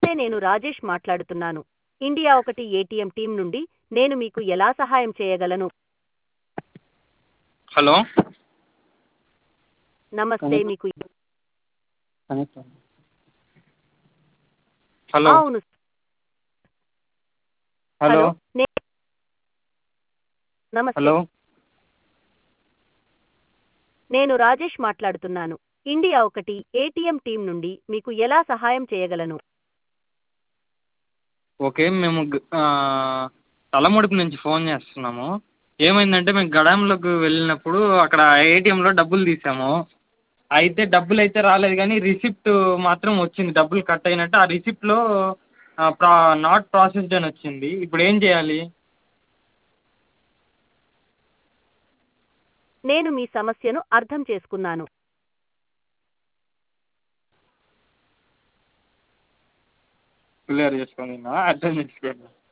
నమస్తే నేను రాజేష్ మాట్లాడుతున్నాను ఇండియా ఒకటి ఏటీఎం టీం నుండి నేను మీకు ఎలా సహాయం చేయగలను హలో నమస్తే మీకు హలో అవును హలో హలో నే- నమస్తే హలో నేను రాజేష్ మాట్లాడుతున్నాను ఇండియా ఒకటి ఏటీఎం టీం నుండి మీకు ఎలా సహాయం చేయగలను ఓకే మేము గ- ఆ, తలముడుపు నుంచి ఫోన్ చేస్తున్నాము ఏమైందంటే మేము గడాంలోకి వెళ్ళినప్పుడు అక్కడ ఏటీఎంలో డబ్బులు తీసాము అయితే డబ్బులు అయితే రాలేదు కానీ రిసిప్ట్ మాత్రం వచ్చింది డబ్బులు కట్ అయినట్టు ఆ రిసిప్ట్లో ప్రా నాట్ ప్రాసెస్డ్ అని వచ్చింది ఇప్పుడు ఏం చేయాలి నేను మీ సమస్యను అర్థం చేసుకున్నాను క్లియర్ చేసుకోండి అర్థం చేసుకోండి